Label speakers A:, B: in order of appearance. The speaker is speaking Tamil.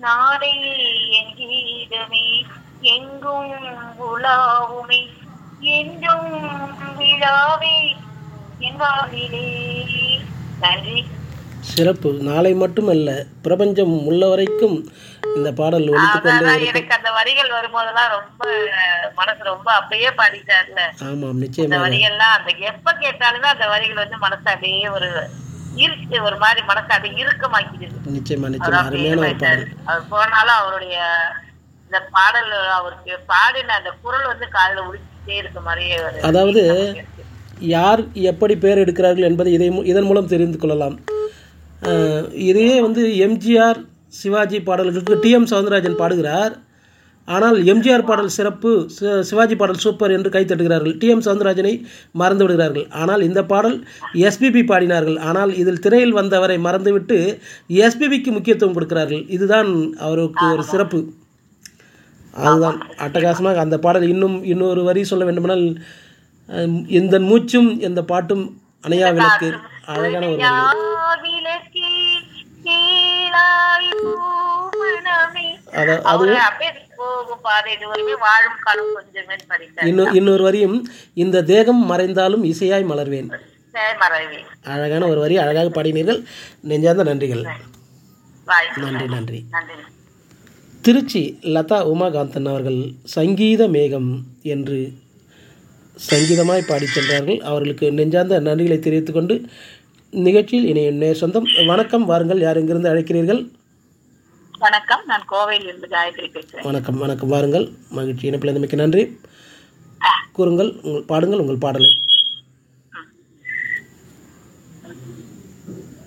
A: நாடே என் கீதமே எங்கும் உலாவுமே என்றும் விழாவே என் வானிலே நன்றி
B: சிறப்பு நாளை மட்டுமல்ல பிரபஞ்சம் உள்ள வரைக்கும் இந்த பாடல் ஒலித்துக் கொண்டே
A: அதான்
B: இருக்கும்
A: எனக்கு அந்த வரிகள் வரும்போதெல்லாம் ரொம்ப மனசு ரொம்ப அப்படியே பாடிட்டார்ல
B: ஆமாம்
A: அந்த
B: நிச்சயமாக
A: வரிகள்லாம் அந்த எப்ப கேட்டாலுமே அந்த வரிகள் வந்து மனசு அப்படியே ஒரு இருக்கு ஒரு மாதிரி மனசு அப்படியே இறுக்கமாக்கிடுது
B: நிச்சயமா நிச்சயமா
A: அதான்
B: அருமையான ஒரு
A: பேர்
B: பாடல்
A: அவர் போனாலும் அவருடைய இந்த பாடல் அவருக்கு பாடின அந்த குரல் வந்து காதுல உடிச்சிட்டே இருக்க மாதிரியே ஒரு
B: அதாவது யார் எப்படி பேர் எடுக்கிறார்கள் என்பதை இதை மூ- இதன் மூலம் தெரிந்து கொள்ளலாம் அஹ், இதையே வந்து எம்ஜிஆர் சிவாஜி பாடல்களுக்கு டிஎம் சவுந்தரராஜன் பாடுகிறார் ஆனால் எம்ஜிஆர் பாடல் சிறப்பு சி- சிவாஜி பாடல் சூப்பர் என்று கைத்தட்டுகிறார்கள் டிஎம் சவுந்தரராஜனை மறந்து விடுகிறார்கள் ஆனால் இந்த பாடல் எஸ்பிபி பாடினார்கள் ஆனால் இதில் திரையில் வந்தவரை மறந்துவிட்டு எஸ்பிபிக்கு முக்கியத்துவம் கொடுக்கிறார்கள் இதுதான் அவருக்கு ஒரு சிறப்பு அதுதான் அட்டகாசமாக அந்த பாடல் இன்னும் இன்னொரு வரி சொல்ல வேண்டுமானால் அஹ், எந்த மூச்சும் எந்த பாட்டும் அணையா விளக்கு அழகான ஒரு வரி
A: விளக்கி கீழாய் பூமணமே
B: அத அது
A: அவரு அப்படியே போகும் பாதை இது வரைக்கும் வாழும் காலம் கொஞ்சமே படித்தார்
B: இன்னும் இன்னொரு வரியும் இந்த தேகம் மறைந்தாலும் இசையாய் மலர்வேன்
A: மறைவி
B: அழகான ஒரு வரி அழகாக பாடினீர்கள் நெஞ்சார்ந்த நன்றிகள்
A: வாய்
B: நன்றி நன்றி
A: நன்றி
B: திருச்சி லதா உமாகாந்தன் அவர்கள் சங்கீத மேகம் என்று சங்கீதமாய் பாடிச் சென்றார்கள் அவர்களுக்கு நெஞ்சார்ந்த நன்றிகளை தெரிவித்துக் கொண்டு நிகழ்ச்சியில் இனி என்னுடைய சொந்தம் வணக்கம் வாருங்கள் யார் எங்கிருந்து அழைக்கிறீர்கள்
A: வணக்கம் நான் கோவையில் இருந்து காயத்ரி பேசுறேன்
B: வணக்கம் வணக்கம் வாருங்கள் மகிழ்ச்சி இணைப்பில் மிக்க நன்றி கூறுங்கள் உங்கள் பாடுங்கள் உங்கள் பாடலை